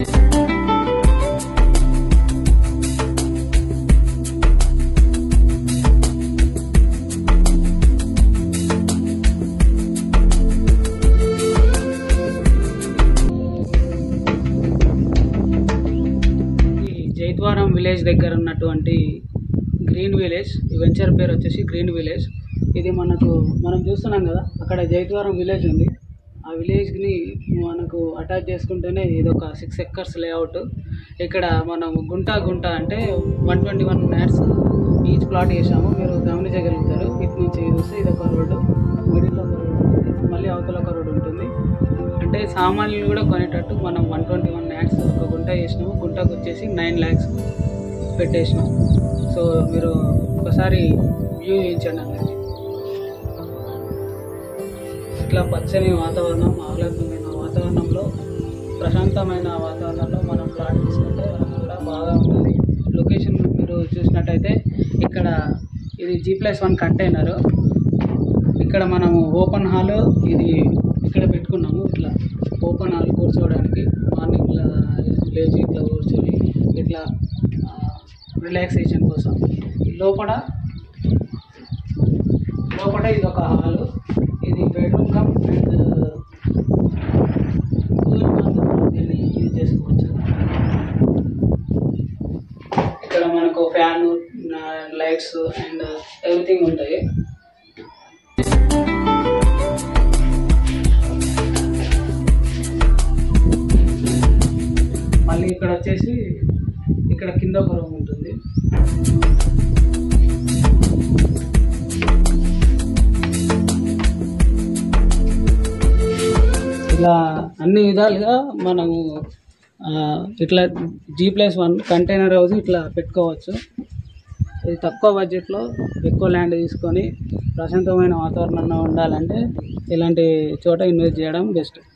ఈ జైత్వారం విలేజ్ దగ్గర ఉన్నటువంటి గ్రీన్ విలేజ్ ఈ వెంచర్ పేరు వచ్చేసి గ్రీన్ విలేజ్ ఇది మనకు మనం చూస్తున్నాం కదా అక్కడ జైత్వారం విలేజ్ ఉంది ఆ విలేజ్ని మనకు అటాచ్ చేసుకుంటేనే ఇది ఒక సిక్స్ ఎక్కర్స్ లేఅవుట్ ఇక్కడ మనం గుంట గుంట అంటే one twenty one yards each plot చేసాము మీరు గమనించగలుగుతారు ఇటు నుంచి చూస్తే ఇది ఒక రోడ్డు మిడిల్లో ఒక రోడ్డు ఉంటుంది మళ్ళీ అవతల ఒక రోడ్డు ఉంటుంది అంటే సామాన్యులు కూడా కొనేటట్టు మనం వన్ ట్వంటీ వన్ యాడ్స్ ఒక గుంట చేసినాము గుంటకు వచ్చేసి నైన్ ల్యాక్స్ పెట్టేసినాం సో మీరు ఒకసారి వ్యూ చేయించండి అందరికి ఇట్లా పచ్చని వాతావరణం ఆహ్లాదమైన వాతావరణంలో ప్రశాంతమైన వాతావరణంలో మనం ప్లాట్ తీసుకుంటే మనకు కూడా బాగా ఉంటుంది లొకేషన్ మీరు చూసినట్టయితే ఇక్కడ ఇది జీ ప్లస్ వన్ కంటైనర్ ఇక్కడ మనము ఓపెన్ హాల్ ఇది ఇక్కడ పెట్టుకున్నాము ఇట్లా ఓపెన్ హాల్ కూర్చోవడానికి మార్నింగ్ లేచి ఇట్లా కూర్చొని ఇట్లా రిలాక్సేషన్ కోసం లోపల లోపల ఇది ఒక హాల్ ఇది బెడ్రూమ్ కమ్ అండ్ కూల్ దీన్ని యూజ్ చేసుకోవచ్చు ఇక్కడ మనకు ఫ్యాన్ లైట్స్ అండ్ ఎవ్రీథింగ్ ఉంటాయి మళ్ళీ ఇక్కడ వచ్చేసి ఇక్కడ కింద ఒక రూమ్ ఉంటుంది ఇలా అన్ని విధాలుగా మనము ఆ, ఇట్లా G plus one container house ఇట్లా పెట్టుకోవచ్చు ఇది తక్కువ బడ్జెట్లో ఎక్కువ ల్యాండ్ తీసుకొని ప్రశాంతమైన వాతావరణంలో ఉండాలంటే ఇలాంటి చోట ఇన్వెస్ట్ చేయడం బెస్ట్